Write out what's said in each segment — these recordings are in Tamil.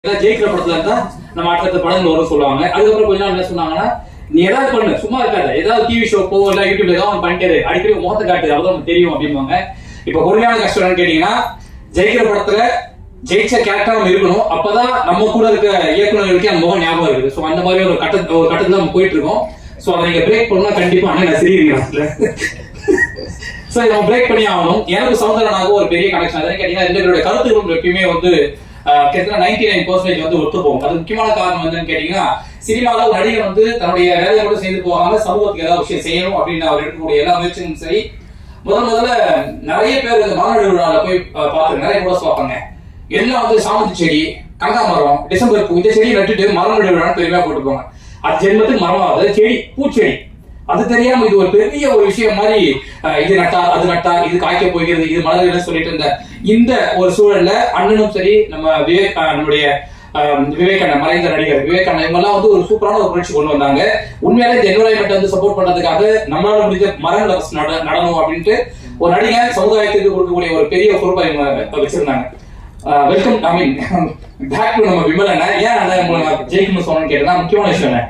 ஏதாவது ஜெயிக்கிற படத்துல இருந்தா நம்ம அடுத்த படங்கள் வரும் சொல்லுவாங்க அதுக்கப்புறம் கொஞ்ச நாள் என்ன சொன்னாங்கன்னா நீ ஏதாவது பண்ணு சும்மா இருக்காத ஏதாவது டிவி ஷோ போ இல்ல யூடியூப்ல ஏதாவது ஒண்ணு பண்ணிட்டு இரு. அடிக்கடி உன் முகத்தை காட்டு அவ்வளவு நமக்கு தெரியும் அப்படிம்பாங்க இப்ப உண்மையான கஷ்டம் என்னன்னு கேட்டீங்கன்னா ஜெயிக்கிற படத்துல ஜெயிச்ச கேரக்டர் நம்ம இருக்கணும் அப்பதான் நம்ம கூட இருக்க இயக்குநர்களுக்கு அந்த முகம் ஞாபகம் இருக்குது சோ அந்த மாதிரி ஒரு கட்ட ஒரு கட்டத்துல நம்ம போயிட்டு இருக்கோம் சோ அதை நீங்க பிரேக் பண்ணா கண்டிப்பா அண்ணன் நான் சிரிக்கிறீங்க சோ இதை நம்ம பிரேக் பண்ணி ஆகணும் எனக்கு சௌந்தரனாக ஒரு பெரிய கனெக்ஷன் அதை கேட்டீங்கன்னா ரெண்டு பேருடைய கருத்துக்களும் எப்பயுமே வந்து ஆஹ், கிட்டத்தட்ட நைன்டி நைன் பர்சன்டேஜ் வந்து ஒத்து போகும் அது முக்கியமான காரணம் என்னன்னு கேட்டீங்கன்னா சினிமாவில் ஒரு நடிகர் வந்து தன்னுடைய வேலையை கூட செய்து போகாம சமூகத்துக்கு ஏதாவது விஷயம் செய்யணும் அப்படின்னு அவர் எடுக்கக்கூடிய எல்லா முயற்சியும் சரி முதல் முதல்ல நிறைய பேர் இந்த மாநாடு விழாவில் போய் ஆஹ், பார்த்து நிறைய கூட பார்ப்பாங்க எல்லாம் வந்து சாமந்தி செடி கனகாமரம் டிசம்பர் பூ இந்த செடியை நட்டுட்டு மரம் நடு விழான்னு பெருமையா போட்டுப்பாங்க அது ஜென்மத்துக்கு மரம் ஆகுது செடி பூச்செடி அது தெரியாம இது ஒரு பெரிய ஒரு விஷயம் மாதிரி அஹ், இது நட்டா அது நட்டா இது காய்க்க போகிறது இது மலர்கள் சொல்லிட்டு இருந்த இந்த ஒரு சூழல்ல அண்ணனும் சரி நம்ம விவேக் அஹ், நம்முடைய அஹ், விவேக் அண்ணன் மறைந்த நடிகர் விவேக் அண்ணன் இவங்க எல்லாம் வந்து ஒரு சூப்பரான ஒரு புரட்சி கொண்டு வந்தாங்க உண்மையாலே இந்த என்வரான்மெண்ட் வந்து சப்போர்ட் பண்றதுக்காக நம்மளால முடிஞ்ச மரங்களை first நட நடணும் அப்படின்ட்டு ஒரு நடிகர் சமுதாயத்துக்கு கொடுக்கக்கூடிய ஒரு பெரிய பொறுப்பை இவங்க வச்சிருந்தாங்க welcome I mean back to நம்ம விமல் அண்ணன் ஏன் அண்ணன் உங்களை நான் ஜெயிக்கணும்னு சொன்னேன்னு கேட்டா முக்கியமான விஷயம் அண்ணன்.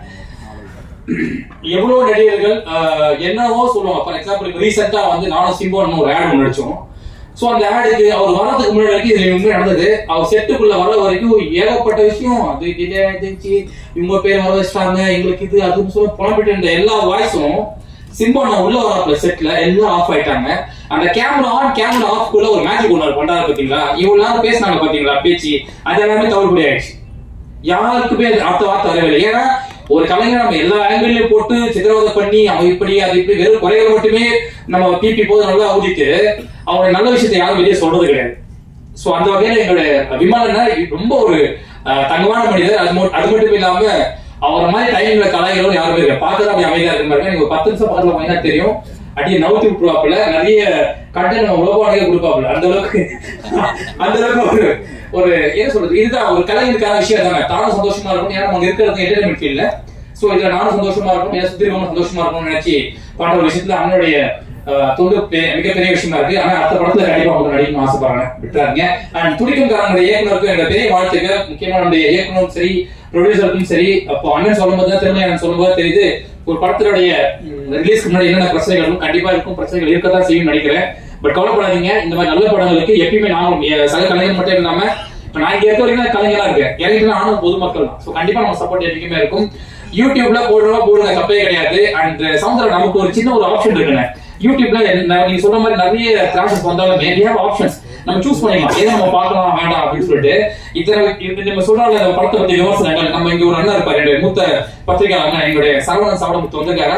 எவ்வளவு நடிகர்கள் ஆஹ், என்னவோ சொல்லுவாங்க ஃபார் எக்ஸாம்பிள் ரீசெண்டா வந்து நானும் சிம்போன்னு ஒரு ஆட் ஒன்று நடிச்சோம் சோ அந்த ஆடுக்கு அவர் வரதுக்கு முன்னாடி வரைக்கும் இதுல உண்மை நடந்தது அவர் செட்டுக்குள்ள வர வரைக்கும் ஏகப்பட்ட விஷயம் அது டிலே ஆயிடுச்சு இவங்க பேர் வர வச்சிட்டாங்க எங்களுக்கு இது அதுன்னு சொல்லி புலம்பிட்டு இருந்த எல்லா வாய்ஸும் சிம்பா நான் உள்ள வரப்ப செட்ல எல்லாம் ஆஃப் ஆயிட்டாங்க அந்த கேமரா ஆன் கேமரா ஆஃப் குள்ள ஒரு மேஜிக் ஒன்று பண்றாரு பாத்தீங்களா இவ்வளவு நேரம் பேசினாங்க பாத்தீங்களா பேச்சு அது எல்லாமே தவிர்ப்படி ஆயிடுச்சு யாருக்குமே அது அடுத்த வார்த்தை வரவில்லை ஏன்னா ஒரு கலைஞர் நம்ம எல்லா ஆங்கிள்லயும் போட்டு சித்திரவதை பண்ணி அவன் இப்படி அது இப்படி வெறும் குறைகளை மட்டுமே நம்ம தீட்டி போது நல்லா ஊதிட்டு அவனுடைய நல்ல விஷயத்தை யாரும் வெளியே சொல்றது கிடையாது சோ அந்த வகையில எங்களுடைய விமானம்னா ரொம்ப ஒரு அஹ், தங்கமான மனிதர் அது மட்டும் அது மட்டும் இல்லாம அவரை மாதிரி டைம்ல கலைஞரும் யாருமே இல்லை பார்த்து அப்படி அமைதியா இருக்க மாதிரி நீங்க ஒரு பத்து நிமிஷம் பக்கத்துல போனா தெரியும் அடியே நவுத்தி விட்டுருவாப்புல நிறைய கண்டென்ட் நம்ம ரோபானிக்கே கொடுப்பாப்புல அந்த அளவுக்கு அந்த அளவுக்கு ஒரு ஒரு என்ன சொல்றது இதுதான் ஒரு கலைஞருக்கான விஷயம் தானே தானும் சந்தோஷமா இருக்கும் ஏன்னா அவங்க இருக்கிறது என்டர்டைன்மெண்ட் ஃபீல்ட்ல சோ இதுல நானும் சந்தோஷமா இருக்கும் என் சுத்தி இருக்கவங்க சந்தோஷமா இருக்கும்னு நினைச்சு பண்ற ஒரு விஷயத்துல அண்ணனுடைய அஹ், தொண்டு பெ- மிகப்பெரிய விஷயமா இருக்கு ஆனா அடுத்த படத்துல கண்டிப்பா அவங்க நடிக்கணும் ஆசைப்படுறேன் விட்டுறாங்க அண்ட் துடிக்கும் காரங்களுடைய இயக்குனருக்கும் என்னோட பெரிய வாழ்த்துக்கள் முக்கியமா நம்முடைய இயக்குனரும் சரி ப்ரொடியூசருக்கும் சரி அப்போ அண்ணன் சொல்லும்போது தான் திரும்ப எனக்கு சொல்லும்போது தெரியுது ஒரு படத்தினுடைய ரிலீஸ்க்கு முன்னாடி என்னென்ன பிரச்சனைகளும் கண்டிப்பா இருக்கும் பிரச்சனைகள் இருக்கத்தான் செய்யும் நினைக்கிறேன் பட் கவலைப்படாதீங்க இந்த மாதிரி நல்ல படங்களுக்கு எப்பயுமே நானும் எ- சக கலைஞர் மட்டும் இல்லாம இப்ப நான் இங்க இருக்க வரைக்கும் கலைஞரா இருக்கேன் எனக்கு நானும் பொதுமக்கள் தான் சோ கண்டிப்பா நம்ம சப்போர்ட் எப்பயுமே இருக்கும் யூடியூப்ல போடுறோம் போடுங்க தப்பே கிடையாது அண்ட் சவுந்தரம் நமக்கு ஒரு சின்ன ஒரு ஆப்ஷன் இருக்குங்க யூடியூப்ல என்ன- நீங்க சொல்ற மாதிரி நிறைய கிளாஸஸ் வந்தாலும் we have ஆப்ஷன்ஸ் நம்ம சூஸ் பண்ணிக்கலாம் எதை நம்ம பார்க்கலாம் வேண்டாம் அப்படின்னு சொல்லிட்டு இத்தனை இது நம்ம சொல்றாங்க இந்த படத்தை பத்தி விமர்சனங்கள் நம்ம இங்க ஒரு அண்ணா இருப்பாரு என்னுடைய மூத்த பத்திரிகை அண்ணன் எங்களுடைய சரவணன் சாவடமுத்து வந்திருக்காரா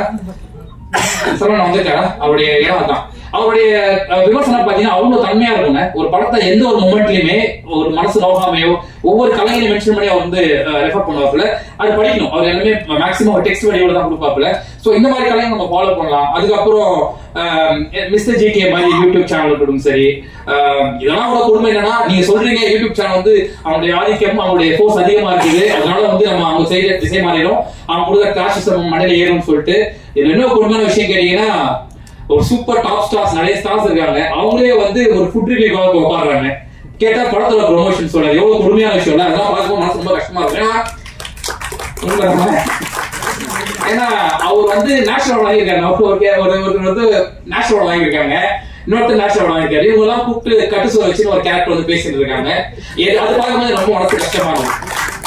சரவணன் வந்திருக்காரா அவருடைய இடம் தான் அவருடைய அஹ், விமர்சனம் பாத்தீங்கன்னா அவ்வளவு தன்மையா இருக்குங்க ஒரு படத்தை எந்த ஒரு மொமெண்ட்லயுமே ஒரு மனசு நோகாமையோ ஒவ்வொரு கலைஞரையும் மென்ஷன் பண்ணி அவர் வந்து ரெஃபர் பண்ணுவாப்புல அது படிக்கணும் அவர் எல்லாமே மேக்ஸிமம் டெக்ஸ்ட் வடிவோட தான் கொடுப்பாப்புல சோ இந்த மாதிரி கலைஞர் நம்ம ஃபாலோ பண்ணலாம் அதுக்கப்புறம் மிஸ்டர் ஜி கே மாதிரி யூடியூப் சேனல் இருக்கட்டும் சரி அஹ், இதெல்லாம் ஒரு கொடுமை என்னன்னா நீங்க சொல்றீங்க யூடியூப் சேனல் வந்து அவனுடைய ஆதிக்கம் அவனுடைய ஃபோர்ஸ் அதிகமா இருக்குது அதனால வந்து நம்ம அவங்க செய்யற திசை மாறிடும் அவன் கொடுக்குற கிளாஸஸ் நம்ம மண்டையில ஏறும்னு சொல்லிட்டு இதுல என்ன கொடுமையான விஷயம் கேட்டீங்கன்னா ஒரு சூப்பர் டாப் ஸ்டார்ஸ் நிறைய ஸ்டார்ஸ் இருக்காங்க அவங்களே வந்து ஒரு ஃபுட் ரிவ்யூக்காக உட்காடுறாங்க கேட்டா படத்துல ப்ரொமோஷன் சொல்றது எவ்வளவு கொடுமையான விஷயம் இல்ல அதெல்லாம் பார்க்கும்போது மனசு ரொம்ப கஷ்டமா இருக்கு ஏன்னா உண்மைதானே? ஏன்னா அவர் வந்து நேஷனல் வாங்கியிருக்காங்க அவர் ஒரு ஒரு ஒருத்தர் வந்து நேஷனல் வாங்கியிருக்காங்க இன்னொருத்தர் நேஷனல் வாங்கியிருக்காரு இவங்க எல்லாம் கூப்பிட்டு கட்டு சொல்ல வச்சு ஒரு கேரக்டர் வந்து பேசிட்டு இருக்காங்க இது- அது பார்க்கும்போது ரொம்ப மனசு கஷ்டமா இருக்கும்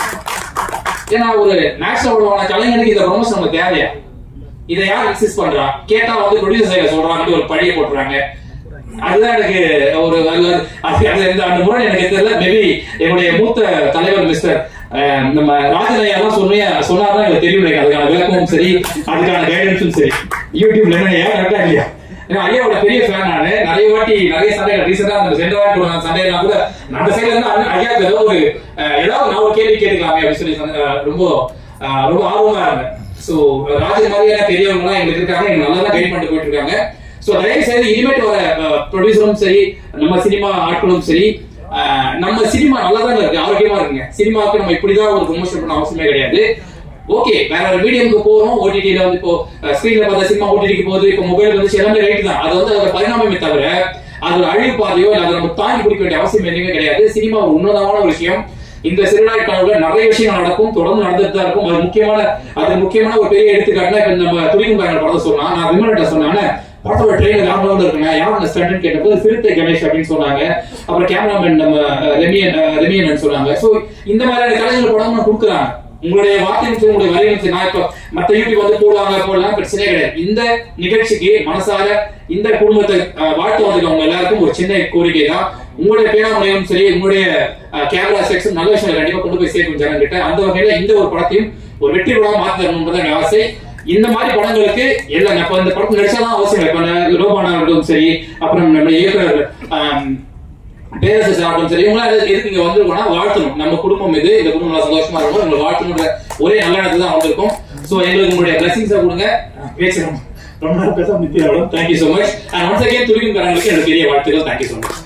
ஏன்னா ஒரு நேஷனல் வாங்கின கலைஞனுக்கு இந்த ப்ரொமோஷன் நமக்கு தேவையா இதை யார் எக்ஸிஸ்ட் பண்றா கேட்டா வந்து ப்ரொடியூசர் சைட சொல்றாங்க ஒரு பழிய போட்டுறாங்க அதுதான் எனக்கு ஒரு அது அது- அது அந்த- அந்த முறை எனக்கு தெரியல மேபி என்னுடைய மூத்த தலைவர் மிஸ்டர் அஹ், நம்ம ராஜனையா எல்லாம் சொன்னிய சொன்னாதான் எனக்கு தெரியும் எனக்கு அதுக்கான விளக்கமும் சரி அதுக்கான கைடன்ஸும் சரி யூடியூப்ல என்ன ஏன் கரெக்டா இல்லையா ஏன்னா ஐயாவோட பெரிய ஃபேன் நானு நிறைய வாட்டி நிறைய சண்டைகள் ரீசெண்டா அந்த சென்ற வாட்டி ஒரு சண்டையெல்லாம் கூட அந்த சைடுல இருந்து ஐயா- ஐயாக்கு ஏதோ ஒரு அஹ், ஏதாவது நான் ஒரு கேள்வி கேட்டுக்கலாமே அப்படின்னு சொல்லி சொன்ன- அஹ், ரொம்ப அஹ், ரொம்ப ஆர்வமா இருந்தேன் சோ ராஜ் மாதிரியான பெரியவங்க எல்லாம் எங்களுக்கு இருக்காங்க எங்க நல்லா தான் கைட் பண்ணிட்டு போயிட்டு இருக்காங்க சோ தயவு செய்து இனிமேட் வர ப்ரொடியூசரும் சரி நம்ம சினிமா ஆட்களும் சரி அஹ், நம்ம சினிமா நல்லா தான் இருக்கு ஆரோக்கியமா இருக்குங்க சினிமாவுக்கு நம்ம இப்படிதான் ஒரு ப்ரொமோஷன் பண்ண அவசியமே கிடையாது ஓகே வேற ஒரு மீடியமுக்கு போறோம் ஓடிடில வந்து இப்போ ஸ்கிரீன்ல பார்த்த சினிமா ஓடிடிக்கு போகுது இப்போ மொபைல் வந்து எல்லாமே ரைட் தான் அது வந்து அதோட பரிணாமமே தவிர அது ஒரு அழிவு பாதையோ இல்ல அதை நம்ம தாங்கி பிடிக்க வேண்டிய அவசியம் எதுவுமே கிடையாது சினிமா ஒரு உன்னதமான ஒரு விஷயம் இந்த சிறுநாய் கனவுல நிறைய விஷயங்கள் நடக்கும் தொடர்ந்து நடந்துட்டு தான் இருக்கும் அது முக்கியமான அது முக்கியமான ஒரு பெரிய எடுத்துக்காட்டுனா இப்ப நம்ம துடிக்கும் பயணம் படத்தை சொன்னா நான் விமன்கிட்ட சொன்னானே படத்தோட ட்ரெயிலர் யாரும் இருக்குங்க யாரும் அந்த ஸ்டண்ட் கேட்டப்போ சிறுத்தை கணேஷ் அப்படின்னு சொன்னாங்க அப்புறம் கேமராமேன் நம்ம அஹ், ரெமியன் அஹ், ரெமியன் சொன்னாங்க சோ இந்த மாதிரியான கலைஞர்கள் படம் நான் கொடுக்குறாங்க உங்களுடைய வார்த்தை உங்களுடைய வரையும் நான் இப்ப மத்த யூடியூப் வந்து போடுவாங்க போடலாம் பிரச்சனையே கிடையாது இந்த நிகழ்ச்சிக்கு மனசார இந்த குடும்பத்தை அஹ், வாழ்த்து வந்திருக்கவங்க எல்லாருக்கும் ஒரு சின்ன கோரிக்கை தான் உங்களுடைய பேனாமலையும் சரி உங்களுடைய கேமரா செக்ஷன் நல்ல விஷயம் கண்டிப்பா கொண்டு போய் சேர்க்கும் ஜனம் கிட்ட அந்த வகையில இந்த ஒரு படத்தையும் ஒரு வெற்றி படம் மாத்தி தரணும்ன்றது எங்க ஆசை இந்த மாதிரி படங்களுக்கு எல்லாம் இப்ப இந்த படம் நடிச்சாதான் அவசியம் இப்ப நான் ரோபானா இருக்கட்டும் சரி அப்புறம் நம்ம இயக்குனர் ஆம், பேரரசு ஆகட்டும் சரி இவங்களா எதுக்கு எதுக்கு இங்க வந்திருக்கோம்னா வாழ்த்தணும் நம்ம குடும்பம் இது இந்த குடும்பம் நல்லா சந்தோஷமா இருக்கும் உங்களை வாழ்த்தணுன்ற ஒரே நல்ல இடத்துல தான் வந்திருக்கோம் சோ எங்களுக்கு உங்களுடைய பிளஸிங்ஸை கொடுங்க பேசுறோம் ரொம்ப நேரம் பேச நித்தியாவிடம் thank you so much and once again துடிக்கும் காரங்களுக்கு என்னோட பெரிய வாழ்த்துக்கள் தேங்க்யூ சோ மச்